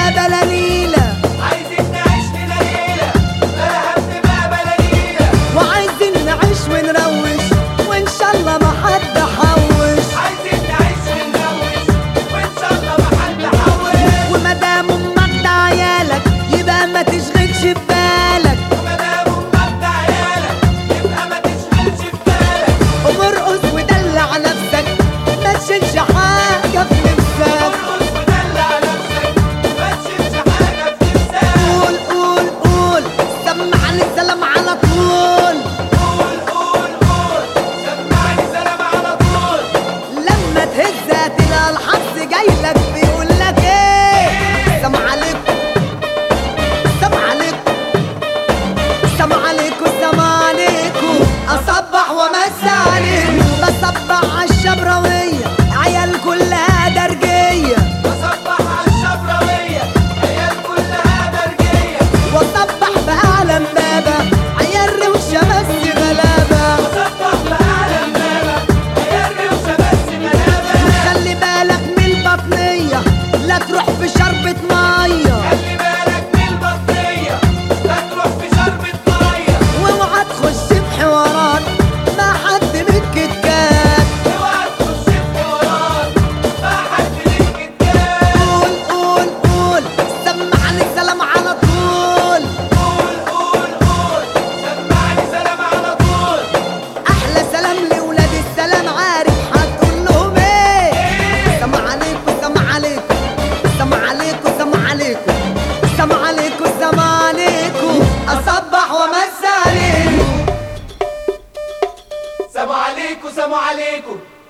بقى بلاليلة عايزين نعيش لنا ليلة بلا هم بقى بلا ليلة وعايزين نعيش ونروش وإن شاء الله ما حد حوش عايزين نعيش ونروش وإن شاء الله ما حد حوش ومدام أمك ده عيالك يبقى ما تشغلش ببالك ومدام أمك عيالك يبقى ما تشغلش في بالك ومرقص ودلع نفسك ما تشيلش حاجة في نفسك ارقص ودلع نفسك ما تشيلش حاجة في نفسك قول قول قول سمعني السلام على طول قول قول قول سمعني سلام على طول لما تهزها تلاقي الحظ جايلك بيقول لك ايه سلام عليكم سلام عليكم سلام عليكم سلام عليكم اصبح وامسي عليكم بصبح على الشبراويه عيال كلها درجيه بصبح على الشبراوية عيال كلها درجية واصبح باعلى امبابه عيال روشه بس غلابه بصبح بأعلى امبابة عيال روشة بس غلابة خلي بالك من البطنيه لا تروح في شربة ميه خلي بالك من البطنية لا تروح في شربة مية واوعى تخش في حوارات مع حد من الكتكات اوعى تخش في حوارات مع حد ليك اتجاه قول قول قول سمعني السلام على طول قول قول قول سمعني سلام على طول احلى سلام لولاد السلام عارف هتقول لهم ايه سلام عليكم سلام عليكم سلام عليكم سلام عليكم سلام عليكم سلام عليكم اصبح وامسي عليكم سلام عليكم سلام عليكم